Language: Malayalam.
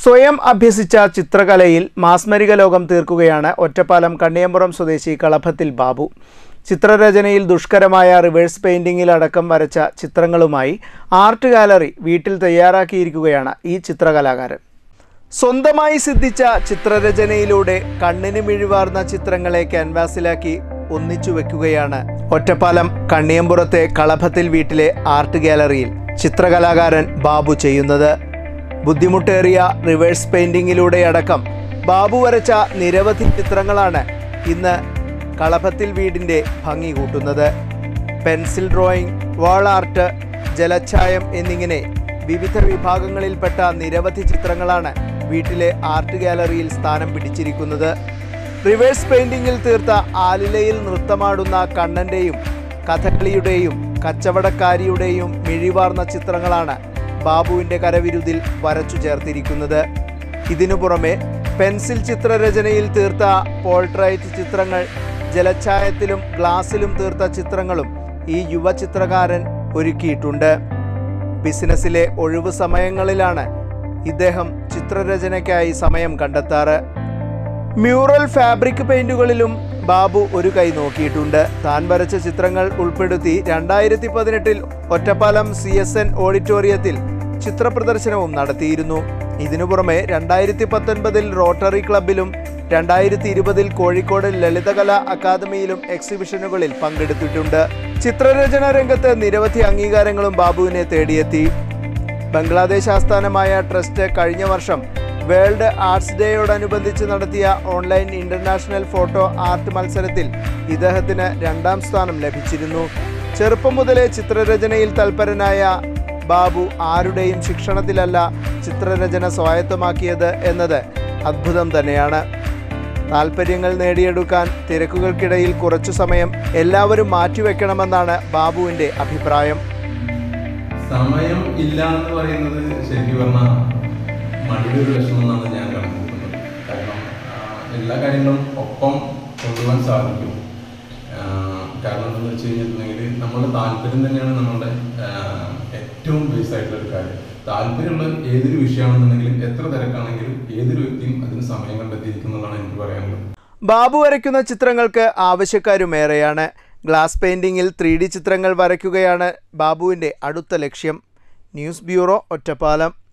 സ്വയം അഭ്യസിച്ച ചിത്രകലയിൽ മാസ്മരിക ലോകം തീർക്കുകയാണ് ഒറ്റപ്പാലം കണ്ണിയമ്പുറം സ്വദേശി കളഭത്തിൽ ബാബു ചിത്രരചനയിൽ ദുഷ്കരമായ റിവേഴ്സ് പെയിൻറ്റിങ്ങിലടക്കം വരച്ച ചിത്രങ്ങളുമായി ആർട്ട് ഗാലറി വീട്ടിൽ തയ്യാറാക്കിയിരിക്കുകയാണ് ഈ ചിത്രകലാകാരൻ സ്വന്തമായി സിദ്ധിച്ച ചിത്രരചനയിലൂടെ കണ്ണിന് മിഴിവാർന്ന ചിത്രങ്ങളെ ക്യാൻവാസിലാക്കി ഒന്നിച്ചു വെക്കുകയാണ് ഒറ്റപ്പാലം കണ്ണിയമ്പുറത്തെ കളഭത്തിൽ വീട്ടിലെ ആർട്ട് ഗാലറിയിൽ ചിത്രകലാകാരൻ ബാബു ചെയ്യുന്നത് ബുദ്ധിമുട്ടേറിയ റിവേഴ്സ് പെയിൻറ്റിങ്ങിലൂടെ അടക്കം ബാബു വരച്ച നിരവധി ചിത്രങ്ങളാണ് ഇന്ന് കളഭത്തിൽ വീടിൻ്റെ ഭംഗി കൂട്ടുന്നത് പെൻസിൽ ഡ്രോയിങ് വാൾ ആർട്ട് ജലച്ഛായം എന്നിങ്ങനെ വിവിധ വിഭാഗങ്ങളിൽപ്പെട്ട നിരവധി ചിത്രങ്ങളാണ് വീട്ടിലെ ആർട്ട് ഗാലറിയിൽ സ്ഥാനം പിടിച്ചിരിക്കുന്നത് റിവേഴ്സ് പെയിൻറ്റിങ്ങിൽ തീർത്ത ആലിലയിൽ നൃത്തമാടുന്ന കണ്ണൻ്റെയും കഥകളിയുടെയും കച്ചവടക്കാരിയുടെയും മിഴിവാർന്ന ചിത്രങ്ങളാണ് ബാബുവിൻ്റെ കരവിരുതിൽ വരച്ചു ചേർത്തിരിക്കുന്നത് ഇതിനു പുറമെ പെൻസിൽ ചിത്രരചനയിൽ തീർത്ത പോൾട്രൈറ്റ് ചിത്രങ്ങൾ ജലച്ഛായത്തിലും ഗ്ലാസിലും തീർത്ത ചിത്രങ്ങളും ഈ യുവ ചിത്രകാരൻ ഒരുക്കിയിട്ടുണ്ട് ബിസിനസ്സിലെ ഒഴിവു സമയങ്ങളിലാണ് ഇദ്ദേഹം ചിത്രരചനയ്ക്കായി സമയം കണ്ടെത്താറ് മ്യൂറൽ ഫാബ്രിക് പെയിന്റുകളിലും ബാബു ഒരു കൈ നോക്കിയിട്ടുണ്ട് താൻ വരച്ച ചിത്രങ്ങൾ ഉൾപ്പെടുത്തി രണ്ടായിരത്തി പതിനെട്ടിൽ ഒറ്റപ്പാലം സി എസ് എൻ ഓഡിറ്റോറിയത്തിൽ ചിത്രപ്രദർശനവും നടത്തിയിരുന്നു ഇതിനു പുറമെ രണ്ടായിരത്തി പത്തൊൻപതിൽ റോട്ടറി ക്ലബിലും രണ്ടായിരത്തി ഇരുപതിൽ കോഴിക്കോട് ലളിതകലാ അക്കാദമിയിലും എക്സിബിഷനുകളിൽ പങ്കെടുത്തിട്ടുണ്ട് ചിത്രരചന രംഗത്ത് നിരവധി അംഗീകാരങ്ങളും ബാബുവിനെ തേടിയെത്തി ബംഗ്ലാദേശ് ആസ്ഥാനമായ ട്രസ്റ്റ് കഴിഞ്ഞ വർഷം വേൾഡ് ആർട്സ് ഡേയോടനുബന്ധിച്ച് നടത്തിയ ഓൺലൈൻ ഇന്റർനാഷണൽ ഫോട്ടോ ആർട്ട് മത്സരത്തിൽ ഇദ്ദേഹത്തിന് രണ്ടാം സ്ഥാനം ലഭിച്ചിരുന്നു ചെറുപ്പം മുതലേ ചിത്രരചനയിൽ തൽപരനായ ബാബു ആരുടെയും ശിക്ഷണത്തിലല്ല ചിത്രരചന സ്വായത്തമാക്കിയത് എന്നത് അദ്ഭുതം തന്നെയാണ് താല്പര്യങ്ങൾ നേടിയെടുക്കാൻ തിരക്കുകൾക്കിടയിൽ കുറച്ചു സമയം എല്ലാവരും മാറ്റിവെക്കണമെന്നാണ് ബാബുവിൻ്റെ അഭിപ്രായം സമയം ഇല്ല എന്ന് പറയുന്നത് ശരിക്കും പറഞ്ഞാൽ മടിയുടെ ഒരു വിഷമം എന്നാണ് ഞാൻ കണക്കൂട്ടുന്നത് കാരണം ആ, എല്ലാ കാര്യങ്ങളും ഒപ്പം കൊണ്ടുപോകാൻ സാധിക്കും ആ, കാരണം എന്താണെന്ന് വെച്ച് കഴിഞ്ഞിട്ടുണ്ടെങ്കിൽ നമ്മുടെ താല്പര്യം തന്നെയാണ് നമ്മുടെ ആ, ഏറ്റവും ബേസ് ആയിട്ടുള്ള ഒരു കാര്യം താല്പര്യമുള്ള ഏതൊരു വിഷയമാണെന്നുണ്ടെങ്കിലും എത്ര തിരക്കാണെങ്കിലും ഏതൊരു വ്യക്തിയും അതിന് സമയം കണ്ടെത്തിയിരിക്കുന്നതാണ് എനിക്ക് പറയാനുള്ളത് ബാബു വരയ്ക്കുന്ന ചിത്രങ്ങൾക്ക് ആവശ്യക്കാരുമേറെയാണ് ഗ്ലാസ് പെയിൻറ്റിങ്ങിൽ ത്രീ ഡി ചിത്രങ്ങൾ വരയ്ക്കുകയാണ് ബാബുവിൻ്റെ അടുത്ത ലക്ഷ്യം ന്യൂസ് ബ്യൂറോ ഒറ്റപ്പാലം